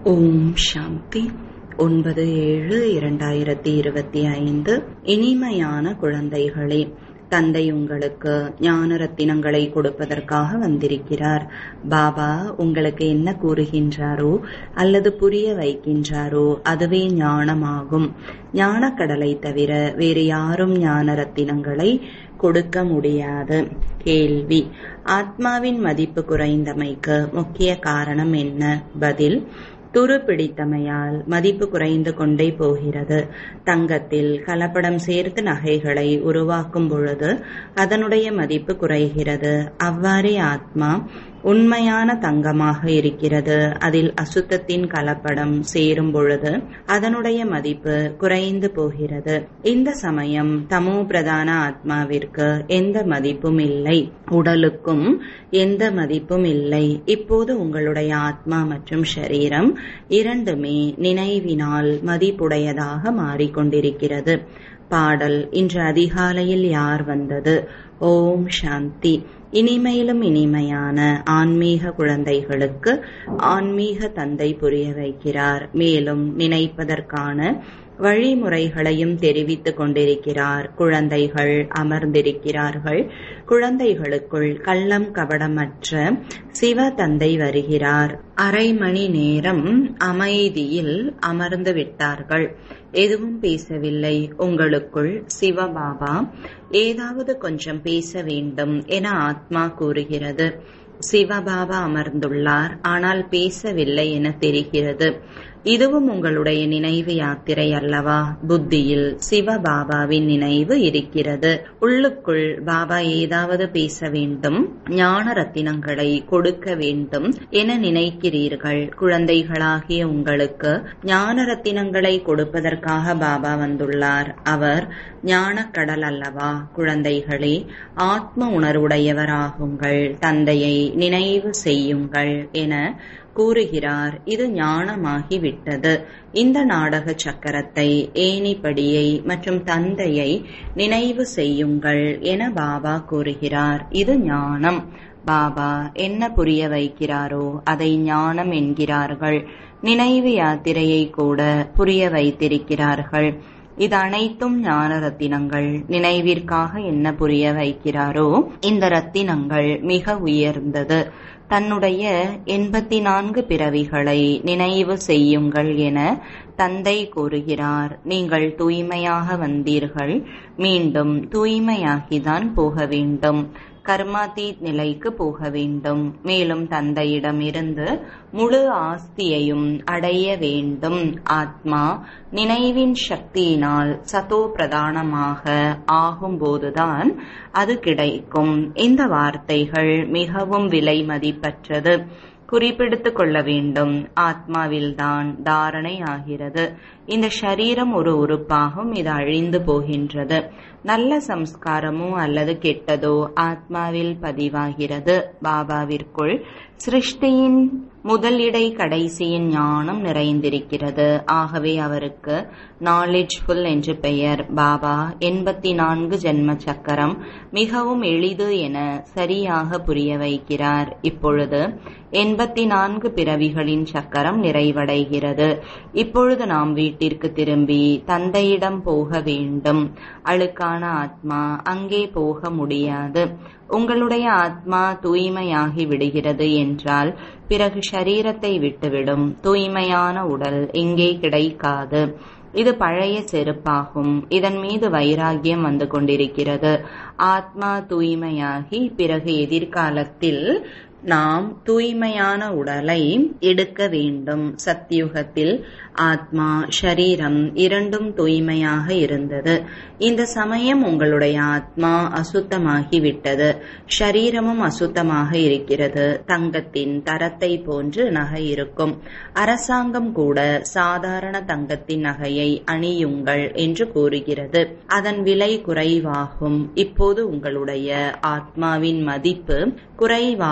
ஓம் சாந்தி ஒன்பது ஏழு இரண்டாயிரத்தி இருபத்தி ஐந்து இனிமையான குழந்தைகளே தந்தை உங்களுக்கு ஞான ரத்தினங்களை கொடுப்பதற்காக வந்திருக்கிறார் பாபா உங்களுக்கு என்ன கூறுகின்றாரோ அல்லது புரிய வைக்கின்றாரோ அதுவே ஞானமாகும் ஞானக்கடலை தவிர வேறு யாரும் ஞான ரத்தினங்களை கொடுக்க முடியாது கேள்வி ஆத்மாவின் மதிப்பு குறைந்தமைக்கு முக்கிய காரணம் என்ன பதில் துரு பிடித்தமையால் மதிப்பு குறைந்து கொண்டே போகிறது தங்கத்தில் கலப்படம் சேர்த்து நகைகளை உருவாக்கும் பொழுது அதனுடைய மதிப்பு குறைகிறது அவ்வாறே ஆத்மா உண்மையான தங்கமாக இருக்கிறது அதில் அசுத்தத்தின் கலப்படம் சேரும் பொழுது அதனுடைய மதிப்பு குறைந்து போகிறது இந்த சமயம் தமோ பிரதான ஆத்மாவிற்கு எந்த மதிப்பும் இல்லை உடலுக்கும் எந்த மதிப்பும் இல்லை இப்போது உங்களுடைய ஆத்மா மற்றும் ஷரீரம் இரண்டுமே நினைவினால் மதிப்புடையதாக மாறிக்கொண்டிருக்கிறது பாடல் இன்று அதிகாலையில் யார் வந்தது ஓம் சாந்தி இனிமையிலும் இனிமையான ஆன்மீக குழந்தைகளுக்கு ஆன்மீக தந்தை புரிய வைக்கிறார் மேலும் நினைப்பதற்கான வழிமுறைகளையும் தெரிவித்துக் கொண்டிருக்கிறார் குழந்தைகள் அமர்ந்திருக்கிறார்கள் குழந்தைகளுக்குள் கள்ளம் கபடமற்ற சிவ தந்தை வருகிறார் அரை மணி நேரம் அமைதியில் அமர்ந்து விட்டார்கள் எதுவும் பேசவில்லை உங்களுக்குள் சிவபாபா ஏதாவது கொஞ்சம் பேச வேண்டும் என ஆத்மா கூறுகிறது சிவபாபா அமர்ந்துள்ளார் ஆனால் பேசவில்லை என தெரிகிறது இதுவும் உங்களுடைய நினைவு யாத்திரை அல்லவா புத்தியில் சிவபாபாவின் நினைவு இருக்கிறது உள்ளுக்குள் பாபா ஏதாவது பேச வேண்டும் ஞான ரத்தினங்களை கொடுக்க வேண்டும் என நினைக்கிறீர்கள் குழந்தைகளாகிய உங்களுக்கு ஞான ரத்தினங்களை கொடுப்பதற்காக பாபா வந்துள்ளார் அவர் ஞானக்கடல் அல்லவா குழந்தைகளே ஆத்ம உணர்வுடையவராகுங்கள் தந்தையை நினைவு செய்யுங்கள் என கூறுகிறார் இது ஞானமாகி விட்டது இந்த நாடக சக்கரத்தை ஏணிப்படியை மற்றும் தந்தையை நினைவு செய்யுங்கள் என பாபா கூறுகிறார் இது ஞானம் பாபா என்ன புரிய வைக்கிறாரோ அதை ஞானம் என்கிறார்கள் நினைவு யாத்திரையை கூட புரிய வைத்திருக்கிறார்கள் இது அனைத்தும் ஞான ரத்தினங்கள் நினைவிற்காக என்ன புரிய வைக்கிறாரோ இந்த ரத்தினங்கள் மிக உயர்ந்தது தன்னுடைய எண்பத்தி நான்கு பிறவிகளை நினைவு செய்யுங்கள் என தந்தை கூறுகிறார் நீங்கள் தூய்மையாக வந்தீர்கள் மீண்டும் தூய்மையாகிதான் போக வேண்டும் கர்மாதீத் நிலைக்கு போக வேண்டும் மேலும் தந்தையிடம் இருந்து முழு ஆஸ்தியையும் அடைய வேண்டும் ஆத்மா நினைவின் சக்தியினால் சதோ பிரதானமாக ஆகும்போதுதான் அது கிடைக்கும் இந்த வார்த்தைகள் மிகவும் விலை மதிப்பற்றது குறிப்பிடுத்துக் கொள்ள வேண்டும் ஆத்மாவில்தான் தாரணை ஆகிறது இந்த சரீரம் ஒரு உறுப்பாகும் இது அழிந்து போகின்றது நல்ல சம்ஸ்காரமோ அல்லது கெட்டதோ ஆத்மாவில் பதிவாகிறது பாபாவிற்குள் சிருஷ்டியின் முதல் இடை கடைசியின் ஞானம் நிறைந்திருக்கிறது ஆகவே அவருக்கு நாலேஜ்ஃபுல் என்று பெயர் பாபா எண்பத்தி நான்கு ஜென்ம சக்கரம் மிகவும் எளிது என சரியாக புரிய வைக்கிறார் இப்பொழுது எண்பத்தி நான்கு பிறவிகளின் சக்கரம் நிறைவடைகிறது இப்பொழுது நாம் வீட்டிற்கு திரும்பி தந்தையிடம் போக வேண்டும் அழுக்கான ஆத்மா அங்கே போக முடியாது உங்களுடைய ஆத்மா தூய்மையாகி விடுகிறது என்றால் பிறகு சரீரத்தை விட்டுவிடும் தூய்மையான உடல் எங்கே கிடைக்காது இது பழைய செருப்பாகும் இதன் மீது வைராகியம் வந்து கொண்டிருக்கிறது ஆத்மா தூய்மையாகி பிறகு எதிர்காலத்தில் நாம் தூய்மையான உடலை எடுக்க வேண்டும் சத்தியுகத்தில் ஆத்மா ஷரீரம் இரண்டும் தூய்மையாக இருந்தது இந்த சமயம் உங்களுடைய ஆத்மா அசுத்தமாகிவிட்டது ஷரீரமும் அசுத்தமாக இருக்கிறது தங்கத்தின் தரத்தை போன்று நகை இருக்கும் அரசாங்கம் கூட சாதாரண தங்கத்தின் நகையை அணியுங்கள் என்று கூறுகிறது அதன் விலை குறைவாகும் இப்போது உங்களுடைய ஆத்மாவின் மதிப்பு குறைவாக இருக்கிறது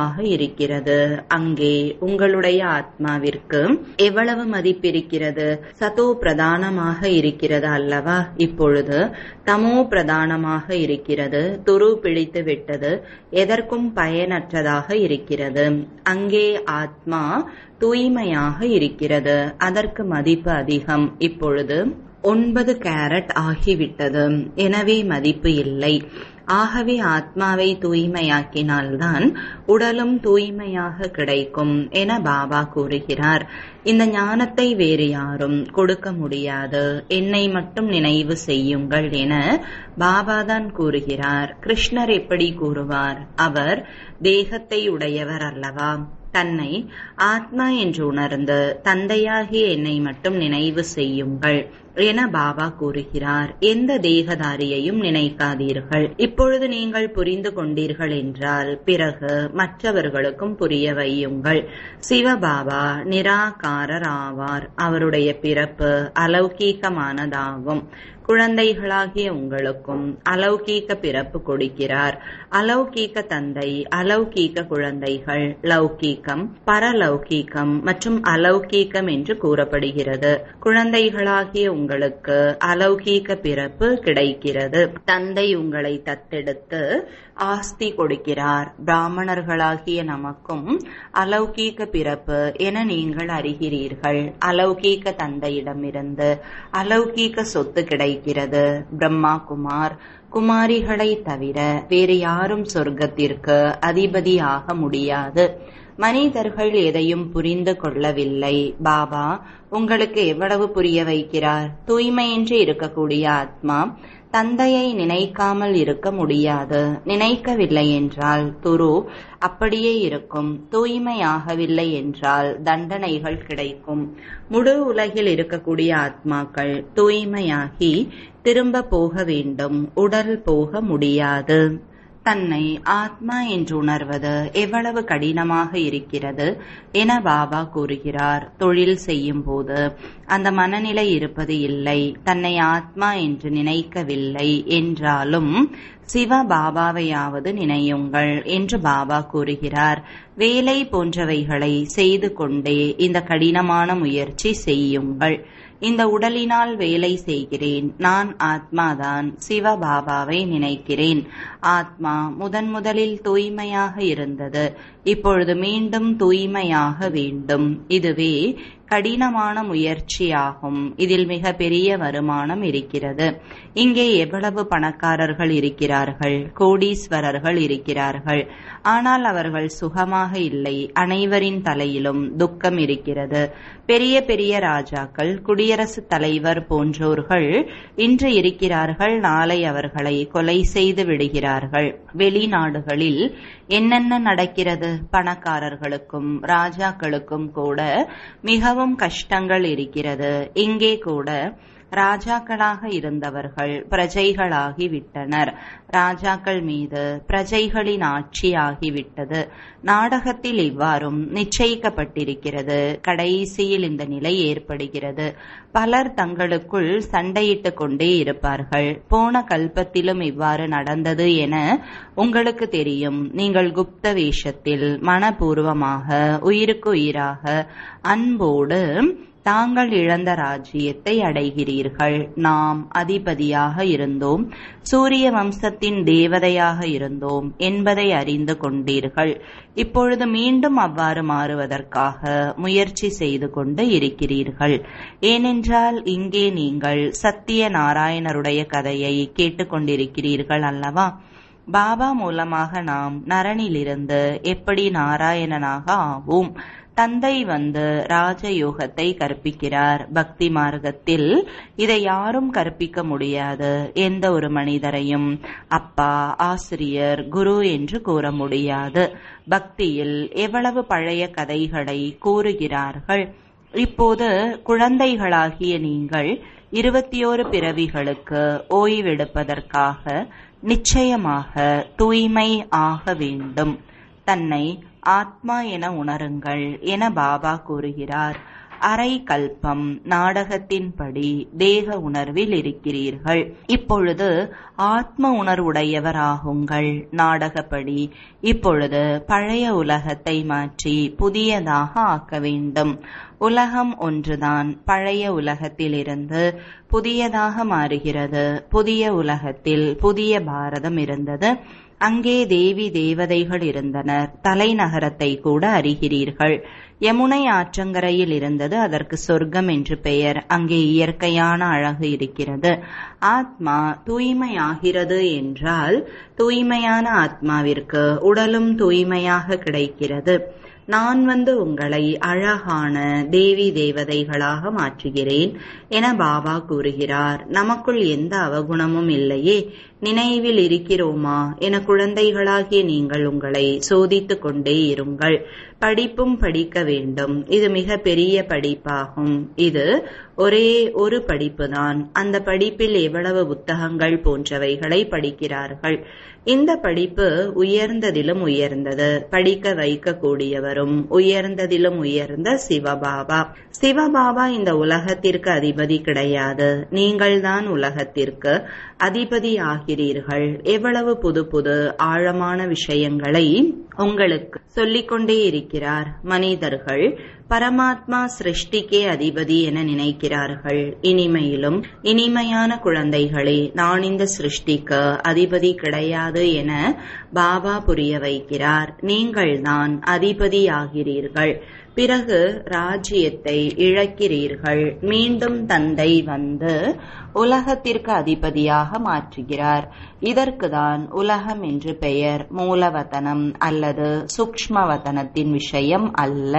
இருக்கிறது அங்கே உங்களுடைய ஆத்மாவிற்கு எவ்வளவு மதிப்பிருக்கிறது சதோ பிரதானமாக இருக்கிறது அல்லவா இப்பொழுது தமோ பிரதானமாக இருக்கிறது துரு பிடித்து விட்டது எதற்கும் பயனற்றதாக இருக்கிறது அங்கே ஆத்மா தூய்மையாக இருக்கிறது அதற்கு மதிப்பு அதிகம் இப்பொழுது ஒன்பது கேரட் ஆகிவிட்டது எனவே மதிப்பு இல்லை ஆகவே ஆத்மாவை தூய்மையாக்கினால்தான் உடலும் தூய்மையாக கிடைக்கும் என பாபா கூறுகிறார் இந்த ஞானத்தை வேறு யாரும் கொடுக்க முடியாது என்னை மட்டும் நினைவு செய்யுங்கள் என பாபாதான் கூறுகிறார் கிருஷ்ணர் எப்படி கூறுவார் அவர் தேகத்தை உடையவர் அல்லவா தன்னை ஆத்மா என்று உணர்ந்து தந்தையாகிய என்னை மட்டும் நினைவு செய்யுங்கள் என பாபா கூறுகிறார் எந்த தேகதாரியையும் நினைக்காதீர்கள் இப்பொழுது நீங்கள் புரிந்து கொண்டீர்கள் என்றால் பிறகு மற்றவர்களுக்கும் புரிய வையுங்கள் சிவபாபா நிராகாரர் ஆவார் அவருடைய பிறப்பு அலௌகீகமானதாகும் குழந்தைகளாகிய உங்களுக்கும் அலௌகீக பிறப்பு கொடுக்கிறார் அலௌகீக தந்தை அலௌகீக குழந்தைகள் லௌகீகம் பரலௌகீகம் மற்றும் அலௌகீகம் என்று கூறப்படுகிறது குழந்தைகளாகிய உங்களுக்கு அலௌகீக பிறப்பு கிடைக்கிறது தந்தை உங்களை தத்தெடுத்து ஆஸ்தி கொடுக்கிறார் பிராமணர்களாகிய நமக்கும் அலௌகீக பிறப்பு என நீங்கள் அறிகிறீர்கள் அலௌகீக தந்தையிடமிருந்து அலௌகீக சொத்து கிடைக்கிறது பிரம்மா குமார் குமாரிகளை தவிர வேறு யாரும் சொர்க்கத்திற்கு அதிபதியாக முடியாது மனிதர்கள் எதையும் புரிந்து கொள்ளவில்லை பாபா உங்களுக்கு எவ்வளவு புரிய வைக்கிறார் தூய்மையின்றி இருக்கக்கூடிய ஆத்மா தந்தையை நினைக்காமல் இருக்க முடியாது நினைக்கவில்லை என்றால் துரு அப்படியே இருக்கும் தூய்மையாகவில்லை என்றால் தண்டனைகள் கிடைக்கும் முழு உலகில் இருக்கக்கூடிய ஆத்மாக்கள் தூய்மையாகி திரும்ப போக வேண்டும் உடல் போக முடியாது தன்னை ஆத்மா என்று உணர்வது எவ்வளவு கடினமாக இருக்கிறது என பாபா கூறுகிறார் தொழில் செய்யும் போது அந்த மனநிலை இருப்பது இல்லை தன்னை ஆத்மா என்று நினைக்கவில்லை என்றாலும் சிவ பாபாவையாவது நினையுங்கள் என்று பாபா கூறுகிறார் வேலை போன்றவைகளை செய்து கொண்டே இந்த கடினமான முயற்சி செய்யுங்கள் இந்த உடலினால் வேலை செய்கிறேன் நான் ஆத்மாதான் சிவ பாபாவை நினைக்கிறேன் ஆத்மா முதன் முதலில் தூய்மையாக இருந்தது இப்பொழுது மீண்டும் தூய்மையாக வேண்டும் இதுவே கடினமான முயற்சியாகும் இதில் மிக பெரிய வருமானம் இருக்கிறது இங்கே எவ்வளவு பணக்காரர்கள் இருக்கிறார்கள் கோடீஸ்வரர்கள் இருக்கிறார்கள் ஆனால் அவர்கள் சுகமாக இல்லை அனைவரின் தலையிலும் துக்கம் இருக்கிறது பெரிய பெரிய ராஜாக்கள் குடியரசுத் தலைவர் போன்றோர்கள் இன்று இருக்கிறார்கள் நாளை அவர்களை கொலை செய்து விடுகிறார்கள் வெளிநாடுகளில் என்னென்ன நடக்கிறது பணக்காரர்களுக்கும் ராஜாக்களுக்கும் கூட மிகவும் கஷ்டங்கள் இருக்கிறது இங்கே கூட ராஜாக்களாக இருந்தவர்கள் பிரஜைகளாகி விட்டனர் ராஜாக்கள் மீது பிரஜைகளின் ஆட்சியாகிவிட்டது நாடகத்தில் இவ்வாறும் நிச்சயிக்கப்பட்டிருக்கிறது கடைசியில் இந்த நிலை ஏற்படுகிறது பலர் தங்களுக்குள் சண்டையிட்டுக் கொண்டே இருப்பார்கள் போன கல்பத்திலும் இவ்வாறு நடந்தது என உங்களுக்கு தெரியும் நீங்கள் குப்த வேஷத்தில் மனப்பூர்வமாக உயிருக்கு உயிராக அன்போடு தாங்கள் இழந்த ராஜ்யத்தை அடைகிறீர்கள் நாம் அதிபதியாக இருந்தோம் சூரிய வம்சத்தின் தேவதையாக இருந்தோம் என்பதை அறிந்து கொண்டீர்கள் இப்பொழுது மீண்டும் அவ்வாறு மாறுவதற்காக முயற்சி செய்து கொண்டு இருக்கிறீர்கள் ஏனென்றால் இங்கே நீங்கள் சத்திய நாராயணருடைய கதையை கேட்டுக்கொண்டிருக்கிறீர்கள் அல்லவா பாபா மூலமாக நாம் நரனிலிருந்து எப்படி நாராயணனாக ஆவோம் தந்தை வந்து ராஜயோகத்தை கற்பிக்கிறார் பக்தி மார்க்கத்தில் இதை யாரும் கற்பிக்க முடியாது எந்த ஒரு மனிதரையும் அப்பா ஆசிரியர் குரு என்று கூற முடியாது பக்தியில் எவ்வளவு பழைய கதைகளை கூறுகிறார்கள் இப்போது குழந்தைகளாகிய நீங்கள் இருபத்தியோரு பிறவிகளுக்கு ஓய்வெடுப்பதற்காக நிச்சயமாக தூய்மை ஆக வேண்டும் தன்னை ஆத்மா என உணருங்கள் என பாபா கூறுகிறார் அரை கல்பம் நாடகத்தின்படி தேக உணர்வில் இருக்கிறீர்கள் இப்பொழுது ஆத்ம உணர்வுடையவராகுங்கள் நாடகப்படி இப்பொழுது பழைய உலகத்தை மாற்றி புதியதாக ஆக்க வேண்டும் உலகம் ஒன்றுதான் பழைய உலகத்திலிருந்து புதியதாக மாறுகிறது புதிய உலகத்தில் புதிய பாரதம் இருந்தது அங்கே தேவி தேவதைகள் இருந்தனர் தலைநகரத்தை கூட அறிகிறீர்கள் யமுனை ஆற்றங்கரையில் இருந்தது அதற்கு சொர்க்கம் என்று பெயர் அங்கே இயற்கையான அழகு இருக்கிறது ஆத்மா தூய்மையாகிறது என்றால் தூய்மையான ஆத்மாவிற்கு உடலும் தூய்மையாக கிடைக்கிறது நான் வந்து உங்களை அழகான தேவி தேவதைகளாக மாற்றுகிறேன் என பாபா கூறுகிறார் நமக்குள் எந்த அவகுணமும் இல்லையே நினைவில் இருக்கிறோமா என குழந்தைகளாகிய நீங்கள் உங்களை சோதித்துக் கொண்டே இருங்கள் படிப்பும் படிக்க வேண்டும் இது மிக பெரிய படிப்பாகும் இது ஒரே ஒரு படிப்புதான் அந்த படிப்பில் எவ்வளவு புத்தகங்கள் போன்றவைகளை படிக்கிறார்கள் இந்த படிப்பு உயர்ந்ததிலும் உயர்ந்தது படிக்க வைக்கக்கூடியவரும் உயர்ந்ததிலும் உயர்ந்த சிவபாபா சிவபாபா இந்த உலகத்திற்கு அதிபதி கிடையாது நீங்கள்தான் உலகத்திற்கு அதிபதி ஆகிறீர்கள் எவ்வளவு புது புது ஆழமான விஷயங்களை உங்களுக்கு சொல்லிக்கொண்டே இருக்கிறார் மனிதர்கள் பரமாத்மா சிருஷ்டிக்கே அதிபதி என நினைக்கிறார்கள் இனிமையிலும் இனிமையான குழந்தைகளே நான் இந்த சிருஷ்டிக்கு அதிபதி கிடையாது என பாபா புரிய வைக்கிறார் நீங்கள்தான் அதிபதி ஆகிறீர்கள் பிறகு ராஜ்யத்தை இழக்கிறீர்கள் மீண்டும் தந்தை வந்து உலகத்திற்கு அதிபதியாக மாற்றுகிறார் இதற்குதான் உலகம் என்று பெயர் மூலவதனம் அல்லது சூக்ஷ்மவதனத்தின் விஷயம் அல்ல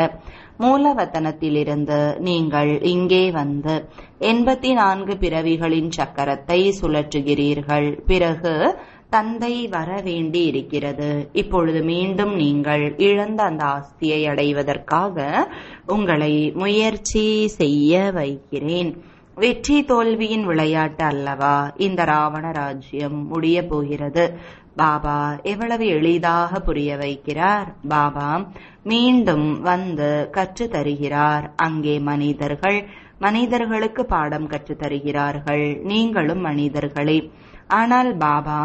மூலவத்தனத்திலிருந்து நீங்கள் இங்கே வந்து எண்பத்தி நான்கு பிறவிகளின் சக்கரத்தை சுழற்றுகிறீர்கள் பிறகு தந்தை வர வேண்டி இருக்கிறது இப்பொழுது மீண்டும் நீங்கள் இழந்த அந்த ஆஸ்தியை அடைவதற்காக உங்களை முயற்சி செய்ய வைக்கிறேன் வெற்றி தோல்வியின் விளையாட்டு அல்லவா இந்த ராவண ராஜ்யம் முடிய போகிறது பாபா எவ்வளவு எளிதாக புரிய வைக்கிறார் பாபா மீண்டும் வந்து கற்று தருகிறார் அங்கே மனிதர்கள் மனிதர்களுக்கு பாடம் கற்று தருகிறார்கள் நீங்களும் மனிதர்களே ஆனால் பாபா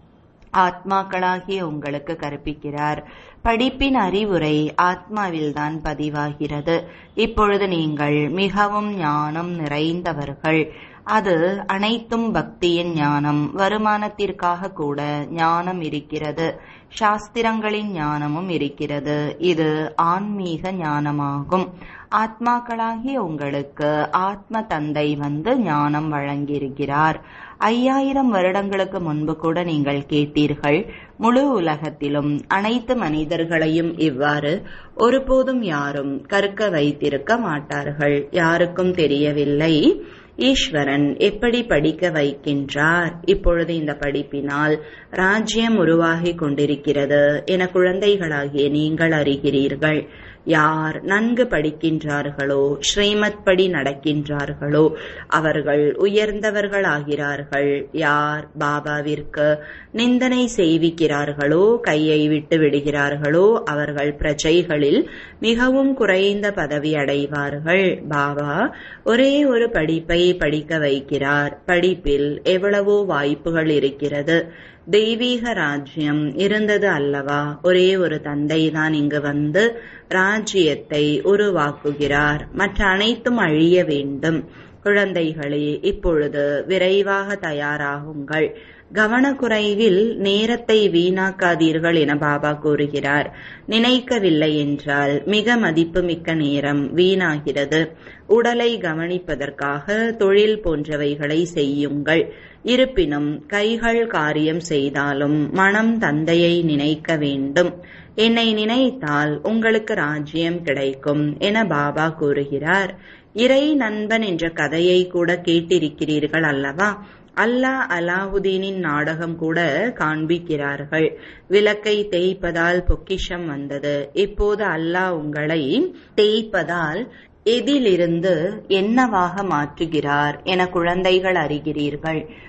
ஆத்மாக்களாகிய உங்களுக்கு கற்பிக்கிறார் படிப்பின் அறிவுரை ஆத்மாவில்தான் பதிவாகிறது இப்பொழுது நீங்கள் மிகவும் ஞானம் நிறைந்தவர்கள் அது அனைத்தும் பக்தியின் ஞானம் வருமானத்திற்காக கூட ஞானம் இருக்கிறது சாஸ்திரங்களின் ஞானமும் இருக்கிறது இது ஆன்மீக ஞானமாகும் ஆத்மாக்களாகிய உங்களுக்கு ஆத்ம தந்தை வந்து ஞானம் வழங்கியிருக்கிறார் ஐயாயிரம் வருடங்களுக்கு முன்பு கூட நீங்கள் கேட்டீர்கள் முழு உலகத்திலும் அனைத்து மனிதர்களையும் இவ்வாறு ஒருபோதும் யாரும் கற்க வைத்திருக்க மாட்டார்கள் யாருக்கும் தெரியவில்லை ஈஸ்வரன் எப்படி படிக்க வைக்கின்றார் இப்பொழுது இந்த படிப்பினால் ராஜ்யம் உருவாகி கொண்டிருக்கிறது என குழந்தைகளாகிய நீங்கள் அறிகிறீர்கள் யார் நன்கு படிக்கின்றார்களோ ஸ்ரீமத் படி நடக்கின்றார்களோ அவர்கள் உயர்ந்தவர்கள் ஆகிறார்கள் யார் பாபாவிற்கு நிந்தனை செய்விக்கிறார்களோ கையை விட்டு விடுகிறார்களோ அவர்கள் பிரஜைகளில் மிகவும் குறைந்த பதவி அடைவார்கள் பாபா ஒரே ஒரு படிப்பை படிக்க வைக்கிறார் படிப்பில் எவ்வளவோ வாய்ப்புகள் இருக்கிறது தெய்வீக ராஜ்யம் இருந்தது அல்லவா ஒரே ஒரு தந்தை தான் இங்கு வந்து ராஜ்யத்தை உருவாக்குகிறார் மற்ற அனைத்தும் அழிய வேண்டும் குழந்தைகளே இப்பொழுது விரைவாக தயாராகுங்கள் கவனக்குறைவில் நேரத்தை வீணாக்காதீர்கள் என பாபா கூறுகிறார் நினைக்கவில்லை என்றால் மிக மதிப்புமிக்க நேரம் வீணாகிறது உடலை கவனிப்பதற்காக தொழில் போன்றவைகளை செய்யுங்கள் இருப்பினும் கைகள் காரியம் செய்தாலும் மனம் தந்தையை நினைக்க வேண்டும் என்னை நினைத்தால் உங்களுக்கு ராஜ்யம் கிடைக்கும் என பாபா கூறுகிறார் இறை நண்பன் என்ற கதையை கூட கேட்டிருக்கிறீர்கள் அல்லவா அல்லாஹ் அலாவுதீனின் நாடகம் கூட காண்பிக்கிறார்கள் விளக்கை தேய்ப்பதால் பொக்கிஷம் வந்தது இப்போது அல்லாஹ் உங்களை தேய்ப்பதால் எதிலிருந்து என்னவாக மாற்றுகிறார் என குழந்தைகள் அறிகிறீர்கள்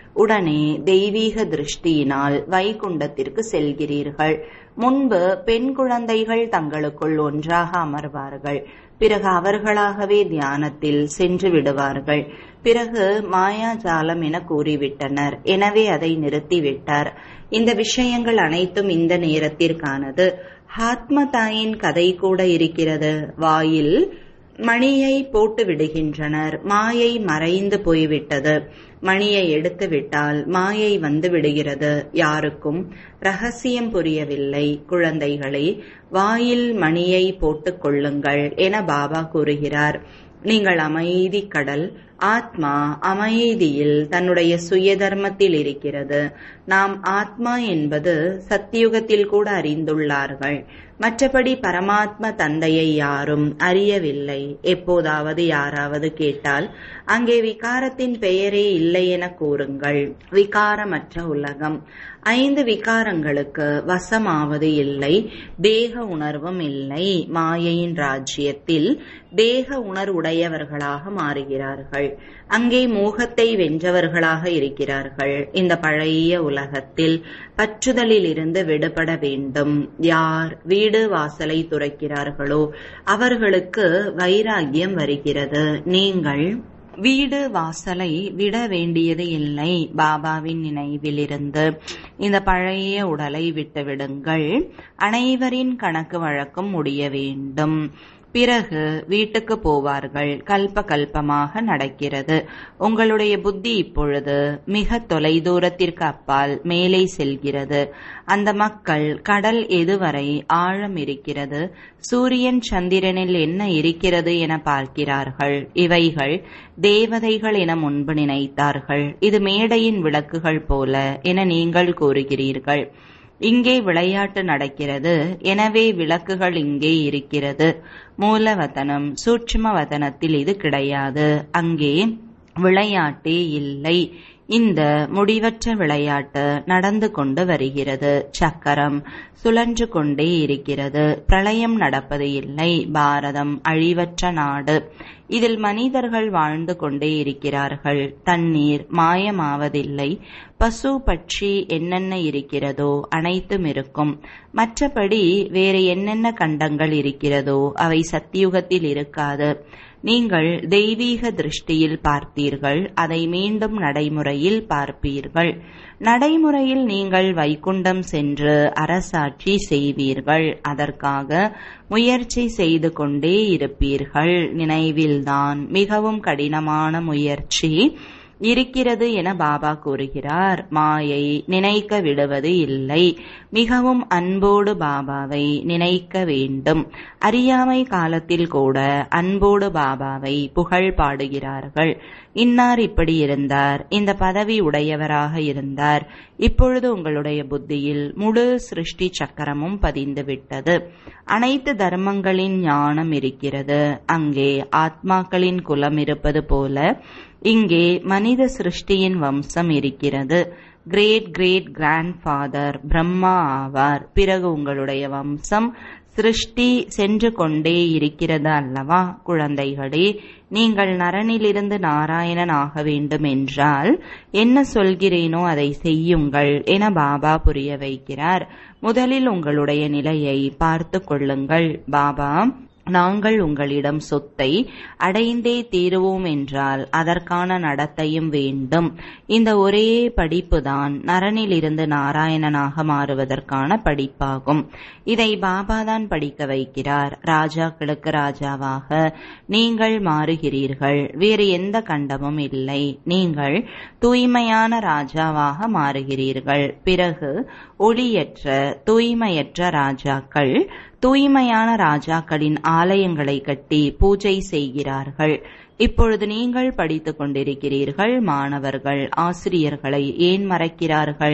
உடனே தெய்வீக திருஷ்டியினால் வைகுண்டத்திற்கு செல்கிறீர்கள் முன்பு பெண் குழந்தைகள் தங்களுக்குள் ஒன்றாக அமர்வார்கள் பிறகு அவர்களாகவே தியானத்தில் சென்று விடுவார்கள் பிறகு மாயாஜாலம் என கூறிவிட்டனர் எனவே அதை நிறுத்திவிட்டார் இந்த விஷயங்கள் அனைத்தும் இந்த நேரத்திற்கானது ஆத்ம தாயின் கதை கூட இருக்கிறது வாயில் மணியை போட்டு விடுகின்றனர் மாயை மறைந்து போய்விட்டது மணியை எடுத்து விட்டால் மாயை வந்து விடுகிறது யாருக்கும் ரகசியம் புரியவில்லை குழந்தைகளை வாயில் மணியை போட்டுக் கொள்ளுங்கள் என பாபா கூறுகிறார் நீங்கள் அமைதி கடல் ஆத்மா அமைதியில் தன்னுடைய சுய தர்மத்தில் இருக்கிறது நாம் ஆத்மா என்பது சத்தியுகத்தில் கூட அறிந்துள்ளார்கள் மற்றபடி பரமாத்ம தந்தையை யாரும் அறியவில்லை எப்போதாவது யாராவது கேட்டால் அங்கே விகாரத்தின் பெயரே இல்லை என கூறுங்கள் விகாரமற்ற உலகம் ஐந்து விகாரங்களுக்கு வசமாவது இல்லை தேக உணர்வும் இல்லை மாயையின் ராஜ்யத்தில் தேக உணர்வுடையவர்களாக மாறுகிறார்கள் அங்கே மோகத்தை வென்றவர்களாக இருக்கிறார்கள் இந்த பழைய உலகத்தில் பற்றுதலில் இருந்து விடுபட வேண்டும் யார் வீடு வாசலை துறக்கிறார்களோ அவர்களுக்கு வைராகியம் வருகிறது நீங்கள் வீடு வாசலை விட வேண்டியது இல்லை பாபாவின் நினைவிலிருந்து இந்த பழைய உடலை விட்டுவிடுங்கள் அனைவரின் கணக்கு வழக்கம் முடிய வேண்டும் பிறகு வீட்டுக்கு போவார்கள் கல்ப கல்பமாக நடக்கிறது உங்களுடைய புத்தி இப்பொழுது மிக தொலைதூரத்திற்கு அப்பால் மேலே செல்கிறது அந்த மக்கள் கடல் எதுவரை ஆழம் இருக்கிறது சூரியன் சந்திரனில் என்ன இருக்கிறது என பார்க்கிறார்கள் இவைகள் தேவதைகள் என முன்பு நினைத்தார்கள் இது மேடையின் விளக்குகள் போல என நீங்கள் கூறுகிறீர்கள் இங்கே விளையாட்டு நடக்கிறது எனவே விளக்குகள் இங்கே இருக்கிறது மூலவதனம் சூட்சும வதனத்தில் இது கிடையாது அங்கே விளையாட்டே இல்லை இந்த முடிவற்ற விளையாட்டு நடந்து கொண்டு வருகிறது சக்கரம் சுழன்று கொண்டே இருக்கிறது பிரளயம் நடப்பது இல்லை பாரதம் அழிவற்ற நாடு இதில் மனிதர்கள் வாழ்ந்து கொண்டே இருக்கிறார்கள் தண்ணீர் மாயமாவதில்லை பசு பட்சி என்னென்ன இருக்கிறதோ அனைத்தும் இருக்கும் மற்றபடி வேறு என்னென்ன கண்டங்கள் இருக்கிறதோ அவை சத்தியுகத்தில் இருக்காது நீங்கள் தெய்வீக திருஷ்டியில் பார்த்தீர்கள் அதை மீண்டும் நடைமுறையில் பார்ப்பீர்கள் நடைமுறையில் நீங்கள் வைகுண்டம் சென்று அரசாட்சி செய்வீர்கள் அதற்காக முயற்சி செய்து கொண்டே இருப்பீர்கள் நினைவில்தான் மிகவும் கடினமான முயற்சி இருக்கிறது என பாபா கூறுகிறார் மாயை நினைக்க விடுவது இல்லை மிகவும் அன்போடு பாபாவை நினைக்க வேண்டும் அறியாமை காலத்தில் கூட அன்போடு பாபாவை புகழ் பாடுகிறார்கள் இன்னார் இப்படி இருந்தார் இந்த பதவி உடையவராக இருந்தார் இப்பொழுது உங்களுடைய புத்தியில் முழு சிருஷ்டி சக்கரமும் பதிந்து விட்டது அனைத்து தர்மங்களின் ஞானம் இருக்கிறது அங்கே ஆத்மாக்களின் குலம் இருப்பது போல இங்கே மனித சிருஷ்டியின் வம்சம் இருக்கிறது great great grand father Brahma ஆவார் பிறகு உங்களுடைய வம்சம் சிருஷ்டி சென்று கொண்டே இருக்கிறது அல்லவா குழந்தைகளே நீங்கள் நரனிலிருந்து நாராயணன் ஆக வேண்டும் என்றால் என்ன சொல்கிறேனோ அதை செய்யுங்கள் என பாபா புரிய வைக்கிறார் முதலில் உங்களுடைய நிலையை பார்த்து கொள்ளுங்கள் பாபா நாங்கள் உங்களிடம் சொத்தை அடைந்தே தீருவோம் என்றால் அதற்கான நடத்தையும் வேண்டும் இந்த ஒரே படிப்புதான் நரனிலிருந்து நாராயணனாக மாறுவதற்கான படிப்பாகும் இதை பாபாதான் படிக்க வைக்கிறார் ராஜாக்களுக்கு ராஜாவாக நீங்கள் மாறுகிறீர்கள் வேறு எந்த கண்டமும் இல்லை நீங்கள் தூய்மையான ராஜாவாக மாறுகிறீர்கள் பிறகு ஒளியற்ற தூய்மையற்ற ராஜாக்கள் தூய்மையான ராஜாக்களின் ஆலயங்களை கட்டி பூஜை செய்கிறார்கள் இப்பொழுது நீங்கள் படித்துக் கொண்டிருக்கிறீர்கள் மாணவர்கள் ஆசிரியர்களை ஏன் மறக்கிறார்கள்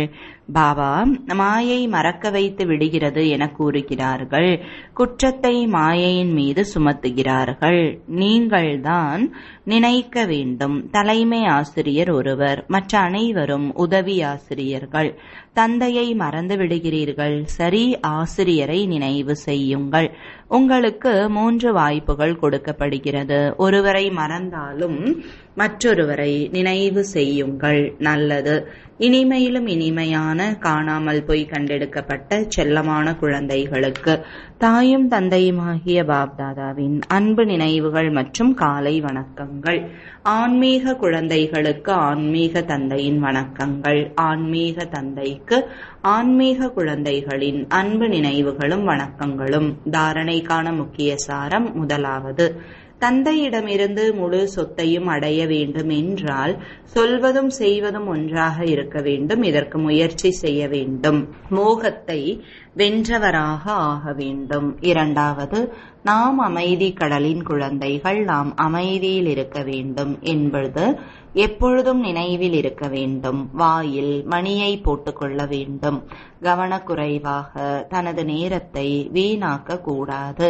பாபா மாயை மறக்க வைத்து விடுகிறது என கூறுகிறார்கள் குற்றத்தை மாயையின் மீது சுமத்துகிறார்கள் நீங்கள்தான் நினைக்க வேண்டும் தலைமை ஆசிரியர் ஒருவர் மற்ற அனைவரும் உதவி ஆசிரியர்கள் தந்தையை மறந்து விடுகிறீர்கள் சரி ஆசிரியரை நினைவு செய்யுங்கள் உங்களுக்கு மூன்று வாய்ப்புகள் கொடுக்கப்படுகிறது ஒருவரை மறந்தாலும் மற்றொருவரை நினைவு செய்யுங்கள் நல்லது இனிமையிலும் இனிமையான காணாமல் போய் கண்டெடுக்கப்பட்ட செல்லமான குழந்தைகளுக்கு தாயும் தந்தையுமாகிய பாப்தாதாவின் அன்பு நினைவுகள் மற்றும் காலை வணக்கங்கள் ஆன்மீக குழந்தைகளுக்கு ஆன்மீக தந்தையின் வணக்கங்கள் ஆன்மீக தந்தைக்கு ஆன்மீக குழந்தைகளின் அன்பு நினைவுகளும் வணக்கங்களும் தாரணைக்கான முக்கிய சாரம் முதலாவது தந்தையிடமிருந்து முழு சொத்தையும் அடைய வேண்டும் என்றால் சொல்வதும் செய்வதும் ஒன்றாக இருக்க வேண்டும் இதற்கு முயற்சி செய்ய வேண்டும் மோகத்தை வென்றவராக ஆக வேண்டும் இரண்டாவது நாம் அமைதி கடலின் குழந்தைகள் நாம் அமைதியில் இருக்க வேண்டும் என்பது எப்பொழுதும் நினைவில் இருக்க வேண்டும் வாயில் மணியை போட்டுக்கொள்ள வேண்டும் கவனக்குறைவாக தனது நேரத்தை வீணாக்க கூடாது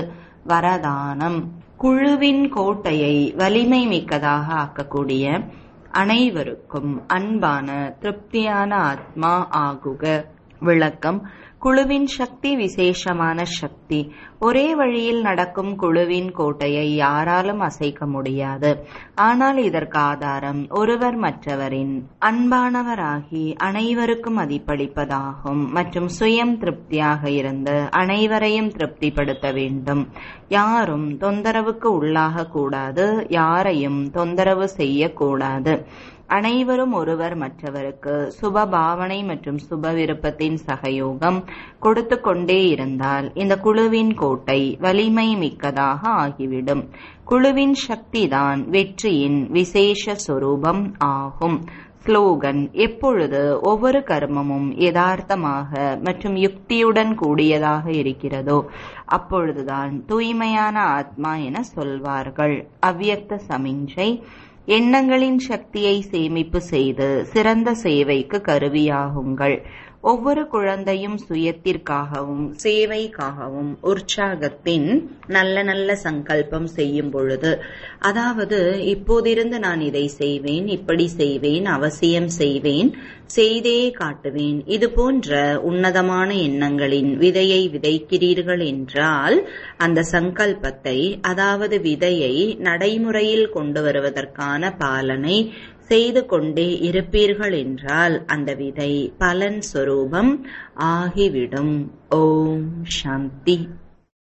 வரதானம் குழுவின் கோட்டையை வலிமை மிக்கதாக ஆக்கக்கூடிய அனைவருக்கும் அன்பான திருப்தியான ஆத்மா ஆகுக விளக்கம் குழுவின் சக்தி விசேஷமான சக்தி ஒரே வழியில் நடக்கும் குழுவின் கோட்டையை யாராலும் அசைக்க முடியாது ஆனால் இதற்கு ஆதாரம் ஒருவர் மற்றவரின் அன்பானவராகி அனைவருக்கும் மதிப்பளிப்பதாகும் மற்றும் சுயம் திருப்தியாக இருந்து அனைவரையும் திருப்திப்படுத்த வேண்டும் யாரும் தொந்தரவுக்கு உள்ளாக கூடாது யாரையும் தொந்தரவு செய்யக்கூடாது அனைவரும் ஒருவர் மற்றவருக்கு சுப பாவனை மற்றும் சுப விருப்பத்தின் சகயோகம் கொடுத்து கொண்டே இருந்தால் இந்த குழுவின் கோட்டை வலிமை மிக்கதாக ஆகிவிடும் குழுவின் சக்திதான் வெற்றியின் விசேஷ சொரூபம் ஆகும் ஸ்லோகன் எப்பொழுது ஒவ்வொரு கர்மமும் யதார்த்தமாக மற்றும் யுக்தியுடன் கூடியதாக இருக்கிறதோ அப்பொழுதுதான் தூய்மையான ஆத்மா என சொல்வார்கள் அவ்வியக்த சமிஞ்சை எண்ணங்களின் சக்தியை சேமிப்பு செய்து சிறந்த சேவைக்கு கருவியாகுங்கள் ஒவ்வொரு குழந்தையும் சுயத்திற்காகவும் சேவைக்காகவும் உற்சாகத்தின் நல்ல நல்ல சங்கல்பம் செய்யும் பொழுது அதாவது இப்போதிருந்து நான் இதை செய்வேன் இப்படி செய்வேன் அவசியம் செய்வேன் செய்தே காட்டுவேன் இது போன்ற உன்னதமான எண்ணங்களின் விதையை விதைக்கிறீர்கள் என்றால் அந்த சங்கல்பத்தை அதாவது விதையை நடைமுறையில் கொண்டு வருவதற்கான பாலனை செய்து கொண்டே இருப்பீர்கள் என்றால் அந்த விதை பலன் சொரூபம் ஆகிவிடும் ஓம் சாந்தி